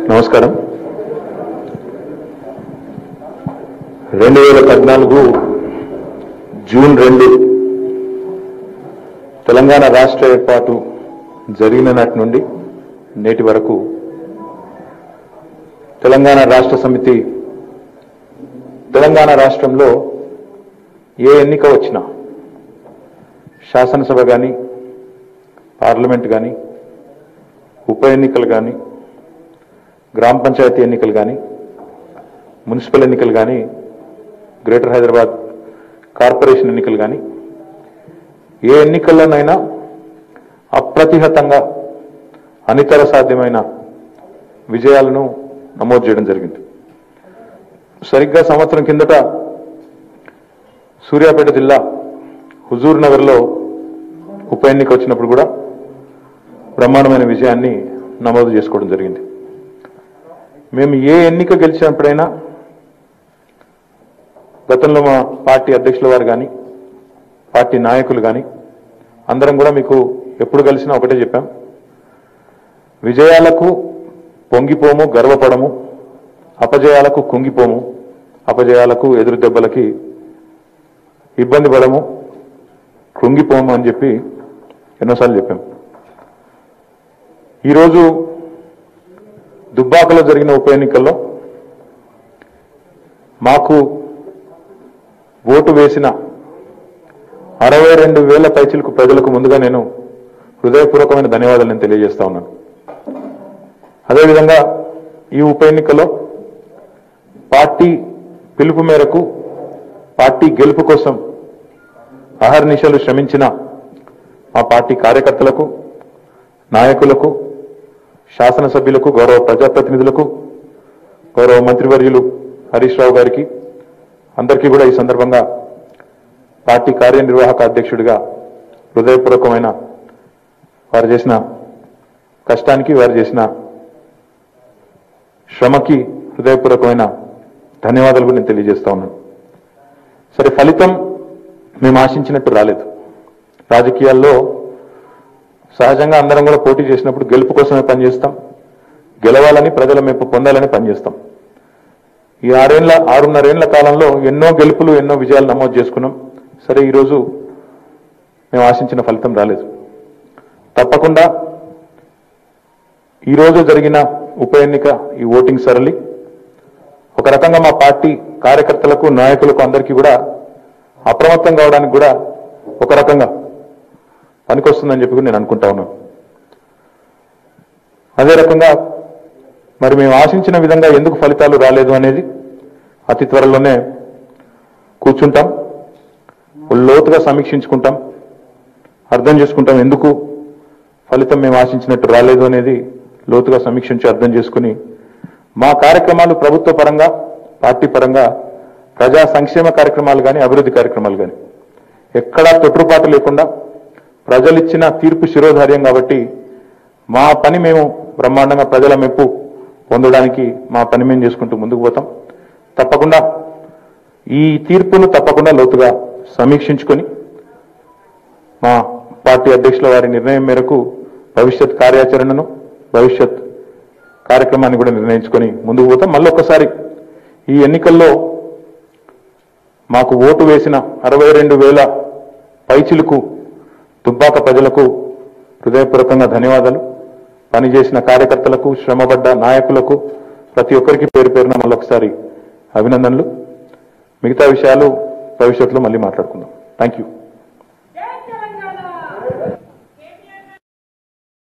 నమస్కారం రెండు వేల పద్నాలుగు జూన్ రెండు తెలంగాణ రాష్ట్ర ఏర్పాటు జరిగిన నాటి నుండి నేటి వరకు తెలంగాణ రాష్ట్ర సమితి తెలంగాణ రాష్ట్రంలో ఏ ఎన్నిక వచ్చినా శాసనసభ కానీ పార్లమెంట్ కానీ ఉప ఎన్నికలు కానీ గ్రామ పంచాయతీ ఎన్నికలు కానీ మున్సిపల్ ఎన్నికలు కానీ గ్రేటర్ హైదరాబాద్ కార్పొరేషన్ ఎన్నికలు కానీ ఏ ఎన్నికల్లోనైనా అప్రతిహతంగా అనితర సాధ్యమైన విజయాలను నమోదు చేయడం జరిగింది సరిగ్గా సంవత్సరం కిందట సూర్యాపేట జిల్లా హుజూర్ నగర్లో ఉప ఎన్నిక వచ్చినప్పుడు కూడా బ్రహ్మాండమైన విజయాన్ని నమోదు చేసుకోవడం జరిగింది మేము ఏ ఎన్నిక గెలిచినప్పుడైనా గతంలో మా పార్టీ అధ్యక్షుల వారు కానీ పార్టీ నాయకులు కానీ అందరం కూడా మీకు ఎప్పుడు కలిసినా ఒకటే చెప్పాం విజయాలకు పొంగిపోము గర్వపడము అపజయాలకు కుంగిపోము అపజయాలకు ఎదురు దెబ్బలకి ఇబ్బంది పడము కృంగిపోము అని చెప్పి ఎన్నోసార్లు చెప్పాం ఈరోజు దుబ్బాకలో జరిగిన ఉప ఎన్నికల్లో మాకు ఓటు వేసిన అరవై రెండు వేల పైచిలకు ప్రజలకు ముందుగా నేను హృదయపూర్వకమైన ధన్యవాదాలు నేను తెలియజేస్తా ఉన్నాను అదేవిధంగా ఈ ఉప ఎన్నికలో పార్టీ పిలుపు మేరకు పార్టీ గెలుపు కోసం అహర్నిశలు శ్రమించిన మా పార్టీ కార్యకర్తలకు నాయకులకు శాసనసభ్యులకు గౌరవ ప్రజాప్రతినిధులకు గౌరవ మంత్రివర్యులు హరీష్ రావు గారికి అందరికీ కూడా ఈ సందర్భంగా పార్టీ కార్యనిర్వాహక అధ్యక్షుడిగా హృదయపూర్వకమైన వారు చేసిన కష్టానికి వారు చేసిన శ్రమకి హృదయపూర్వకమైన ధన్యవాదాలు కూడా నేను తెలియజేస్తా ఉన్నాను సరే ఫలితం మేము ఆశించినట్టు రాలేదు రాజకీయాల్లో సహజంగా అందరం కూడా పోటీ చేసినప్పుడు గెలుపు కోసమే పనిచేస్తాం గెలవాలని ప్రజల మెప్పు పొందాలని పనిచేస్తాం ఈ ఆరేళ్ల ఆరున్నరేళ్ల కాలంలో ఎన్నో గెలుపులు ఎన్నో విజయాలు నమోదు చేసుకున్నాం సరే ఈరోజు మేము ఆశించిన ఫలితం రాలేదు తప్పకుండా ఈరోజు జరిగిన ఉప ఎన్నిక ఈ ఓటింగ్ సరళి ఒక రకంగా మా పార్టీ కార్యకర్తలకు నాయకులకు అందరికీ కూడా అప్రమత్తం కావడానికి కూడా ఒక రకంగా పనికొస్తుందని చెప్పి కూడా నేను అనుకుంటా ఉన్నాను అదే రకంగా మరి మేము ఆశించిన విధంగా ఎందుకు ఫలితాలు రాలేదు అనేది అతి త్వరలోనే కూర్చుంటాం లోతుగా సమీక్షించుకుంటాం అర్థం చేసుకుంటాం ఎందుకు ఫలితం మేము ఆశించినట్టు రాలేదు అనేది లోతుగా సమీక్షించి అర్థం చేసుకుని మా కార్యక్రమాలు ప్రభుత్వ పరంగా పార్టీ పరంగా ప్రజా సంక్షేమ కార్యక్రమాలు కానీ అభివృద్ధి కార్యక్రమాలు కానీ ఎక్కడా తొట్టుపాటు లేకుండా ప్రజలిచ్చిన తీర్పు శిరోధార్యం కాబట్టి మా పని మేము బ్రహ్మాండంగా ప్రజల మెప్పు పొందడానికి మా పని మేము చేసుకుంటూ ముందుకు పోతాం తప్పకుండా ఈ తీర్పును తప్పకుండా లోతుగా సమీక్షించుకొని మా పార్టీ అధ్యక్షుల వారి నిర్ణయం మేరకు భవిష్యత్ కార్యాచరణను భవిష్యత్ కార్యక్రమాన్ని కూడా నిర్ణయించుకొని ముందుకు పోతాం మళ్ళీ ఒకసారి ఈ ఎన్నికల్లో మాకు ఓటు వేసిన అరవై రెండు వేల పైచిలకు దుబ్బాక ప్రజలకు హృదయపూర్వకంగా ధన్యవాదాలు పనిచేసిన కార్యకర్తలకు శ్రమపడ్డ నాయకులకు ప్రతి ఒక్కరికి పేరు పేరున మళ్ళొకసారి అభినందనలు మిగతా విషయాలు భవిష్యత్తులో మళ్ళీ మాట్లాడుకుందాం థ్యాంక్ యూ